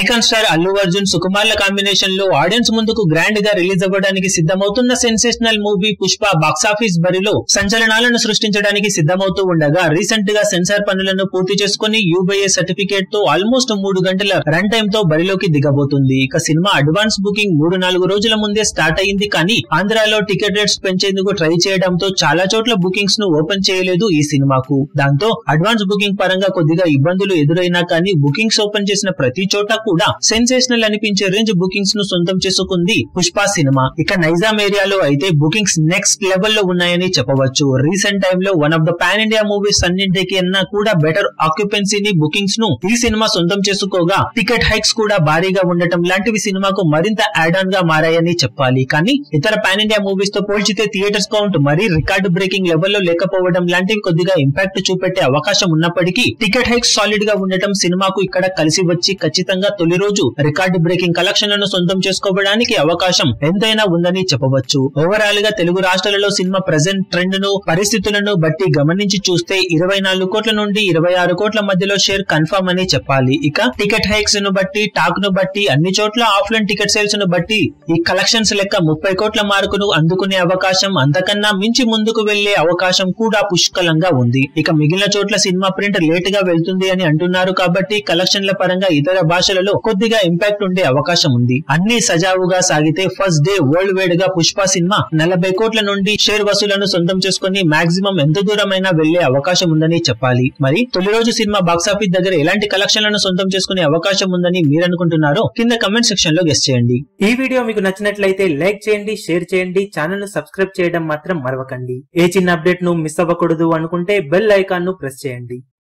icon star Allu Arjun సుకుమార్ల combination లో audience ముందుకు గ్రాండ్ గా రిలీజ్ అవ్వడానికి సిద్ధమవుతున్న సెన్సేషనల్ మూవీ పుష్ప బాక్సాఫీస్ బరిలో సంచలనాలను సృష్టించడానికి సిద్ధమవుతూ ఉండగా రీసెంట్ గా సెన్సార్ పనులను పూర్తి చేసుకుని యూబీఏ సర్టిఫికేట్ తో ఆల్మోస్ట్ మూడు గంటల రన్ టైమ్ తో బరిలోకి దిగబోతుంది ఇక సినిమా అడ్వాన్స్ బుకింగ్ మూడు నాలుగు రోజుల ముందే స్టార్ట్ అయింది కానీ ఆంధ్రాలో టికెట్ రేట్స్ పెంచేందుకు ట్రై చేయడంతో చాలా చోట్ల బుకింగ్స్ ను ఓపెన్ చేయలేదు ఈ సినిమాకు దాంతో అడ్వాన్స్ బుకింగ్ పరంగా కొద్దిగా ఇబ్బందులు ఎదురైనా కానీ బుకింగ్స్ ఓపెన్ చేసిన ప్రతి చోట కూడా సెన్సేషనల్ అనిపించే రేంజ్ బుకింగ్స్ ను సొంతం చేసుకుంది పుష్ప సినిమా ఇక నైజాం ఏరియాలో అయితే బుకింగ్స్ నెక్స్ట్ లెవెల్ లో ఉన్నాయని చెప్పవచ్చు రీసెంట్ టైమ్ లో one of the pan India movies అన్నింటికి అన్నా కూడా బెటర్ ఆక్యుపెన్సీని బుకింగ్స్ ను ఈ సినిమా సొంతం చేసుకోగా టికెట్ హైక్స్ కూడా భారీగా ఉండటం లాంటివి సినిమాకు మరింత యాడ్ ఆన్ గా మారాయని చెప్పాలి కానీ ఇతర పాన్ ఇండియా మూవీస్ తో పోల్చితే థియేటర్స్ కౌంట్ మరీ రికార్డు బ్రేకింగ్ లెవెల్లో లేకపోవడం లాంటివి కొద్దిగా ఇంపాక్ట్ చూపెట్టే అవకాశం ఉన్నప్పటికీ టికెట్ హైక్స్ సాలిడ్ గా ఉండటం సినిమాకు ఇక్కడ కలిసి వచ్చి ఖచ్చితంగా తొలి రోజు రికార్డు బ్రేకింగ్ కలెక్షన్లను సొంతం చేసుకోవడానికి అవకాశం ఎంతైనా ఉందని చెప్పవచ్చు ఓవరాల్ గా తెలుగు రాష్ట్రాలలో సినిమా ప్రజెంట్ ట్రెండ్ ను పరిస్థితులను బట్టి గమనించి చూస్తే ఇరవై నాలుగు కోట్ల నుండి ఇరవై ఆరు కోట్ల మధ్యలో షేర్ కన్ఫర్మ్ అని చెప్పాలి ఇక టికెట్ హైక్స్ ను బట్టి టాక్ ను బట్టి అన్ని చోట్ల ఆఫ్లైన్ టికెట్ సేల్స్ ను బట్టి ఈ కలెక్షన్స్ లెక్క ముప్పై కోట్ల మార్కును అందుకునే అవకాశం అంతకన్నా మించి ముందుకు వెళ్లే అవకాశం కూడా పుష్కలంగా ఉంది ఇక మిగిలిన చోట్ల సినిమా ప్రింట్ లేట్ గా వెళ్తుంది అని అంటున్నారు కాబట్టి కలెక్షన్ల పరంగా ఇతర భాషలలో కొద్దిగా ఇంపాక్ట్ ఉండే అవకాశం ఉంది అన్ని సజావుగా సాగితే ఫస్ట్ డే వరల్డ్ వైడ్ గా పుష్ప సినిమా నలభై కోట్ల నుండి షేర్ వసూలను సొంతం చేసుకుని మాక్సిమం ఎంత దూరమైనా వెళ్లే అవకాశం ఉందని చెప్పాలి మరి తొలి రోజు సినిమా బాక్సాఫీస్ దగ్గర ఎలాంటి కలెక్షన్లను సొంతం చేసుకునే అవకాశం ఉందని మీరు అనుకుంటున్నారో కింద కమెంట్ సెక్షన్ లో గెస్ట్ చేయండి ఈ వీడియో మీకు నచ్చినట్లయితే లైక్ చేయండి షేర్ చేయండి ఛానల్ ను సబ్స్క్రైబ్ చేయడం మాత్రం మరవకండి ఏ చిన్న అప్డేట్ ను మిస్ అవ్వకూడదు అనుకుంటే బెల్ ఐకాన్ ను ప్రెస్ చేయండి